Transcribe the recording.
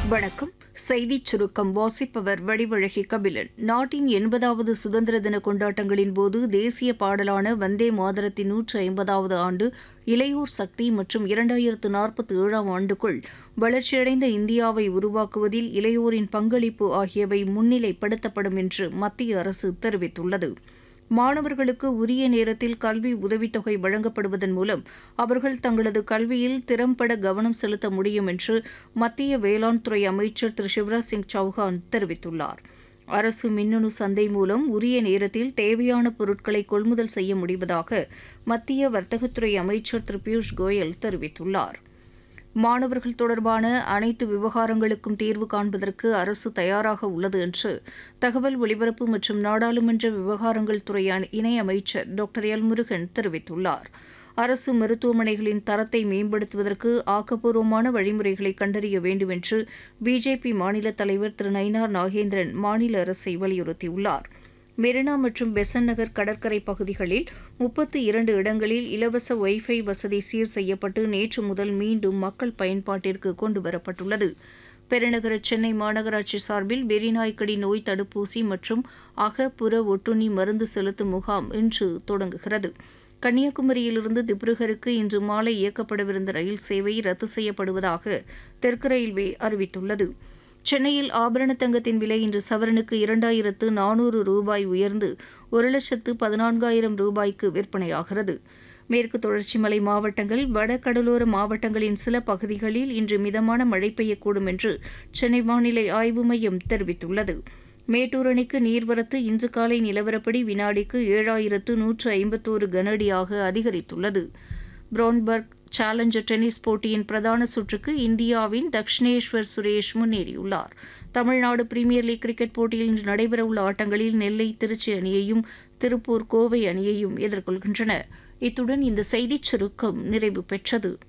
வணக்கம் செய்திச் சுருக்கம் வாசிப்பவர் வடிவழகி கபிலன் நாட்டின் எண்பதாவது சுதந்திர தின கொண்டாட்டங்களின் போது தேசிய பாடலான வந்தே மாதரத்தின் நூற்று ஐம்பதாவது ஆண்டு இளையோர் சக்தி மற்றும் இரண்டாயிரத்து நாற்பத்தி ஏழாம் ஆண்டுக்குள் வளர்ச்சியடைந்த இந்தியாவை உருவாக்குவதில் இளையோரின் பங்களிப்பு ஆகியவை முன்னிலைப்படுத்தப்படும் என்று மத்திய அரசு தெரிவித்துள்ளது மாணவர்களுக்கு உரிய நேரத்தில் கல்வி உதவித்தொகை வழங்கப்படுவதன் மூலம் அவர்கள் தங்களது கல்வியில் திறம்பட கவனம் செலுத்த முடியும் என்று மத்திய வேளாண் துறை அமைச்சர் திரு சிவராஜ் சிங் சௌஹான் தெரிவித்துள்ளார் அரசு மின்னணு சந்தை மூலம் உரிய நேரத்தில் தேவையான பொருட்களை கொள்முதல் செய்ய முடிவதாக மத்திய வர்த்தகத்துறை அமைச்சர் திரு பியூஷ் கோயல் தெரிவித்துள்ளார் மாணவர்கள் தொடர்பான அனைத்து விவகாரங்களுக்கும் தீர்வு காண்பதற்கு அரசு தயாராக உள்ளது என்று தகவல் ஒலிபரப்பு மற்றும் நாடாளுமன்ற விவகாரங்கள் துறை இணையமைச்சர் டாக்டர் எல் முருகன் தெரிவித்துள்ளார் அரசு மருத்துவமனைகளின் தரத்தை மேம்படுத்துவதற்கு ஆக்கப்பூர்வமான வழிமுறைகளை கண்டறிய வேண்டும் என்று பிஜேபி மாநில தலைவர் திரு நயினார் நாகேந்திரன் மாநில அரசை வலியுறுத்தியுள்ளார் மெரினா மற்றும் பெசன் நகர் கடற்கரை பகுதிகளில் முப்பத்தி இரண்டு இடங்களில் இலவச ஒய்ஃபை வசதி சீர் செய்யப்பட்டு நேற்று முதல் மீண்டும் மக்கள் பயன்பாட்டிற்கு கொண்டுவரப்பட்டுள்ளது பெருநகர சென்னை மாநகராட்சி சார்பில் வெறிநாய்க்கடி நோய் தடுப்பூசி மற்றும் அக புற ஒட்டுண்ணி மருந்து செலுத்தும் முகாம் இன்று தொடங்குகிறது கன்னியாகுமரியிலிருந்து திப்ருகருக்கு இன்று மாலை இயக்கப்படவிருந்த ரயில் சேவை ரத்து செய்யப்படுவதாக தெற்கு ரயில்வே அறிவித்துள்ளது சென்னையில் ஆபரண தங்கத்தின் விலை இன்று சவரனுக்கு இரண்டாயிரத்து நானூறு ரூபாய் உயர்ந்து ஒரு லட்சத்து பதினான்காயிரம் ரூபாய்க்கு விற்பனையாகிறது மேற்கு தொடர்ச்சி மலை மாவட்டங்கள் வட கடலோர மாவட்டங்களின் சில பகுதிகளில் இன்று மிதமான மழை பெய்யக்கூடும் என்று சென்னை வானிலை ஆய்வு மையம் தெரிவித்துள்ளது மேட்டூர் அணைக்கு நீர்வரத்து இன்று காலை நிலவரப்படி வினாடிக்கு ஏழாயிரத்து நூற்று ஐம்பத்தோரு கனஅடியாக அதிகரித்துள்ளது புரோன்பர்க் சேலஞ்சர் டென்னிஸ் போட்டியின் பிரதான சுற்றுக்கு இந்தியாவின் தக்ஷினேஸ்வர் சுரேஷ் முன்னேறியுள்ளார் தமிழ்நாடு பிரீமியர் லீக் கிரிக்கெட் போட்டியில் இன்று நடைபெறவுள்ள ஆட்டங்களில் நெல்லை திருச்சி அணியையும் திருப்பூர் கோவை அணியையும் எதிர்கொள்கின்றன இத்துடன் இந்த செய்திச் சுருக்கம் நிறைவு பெற்றது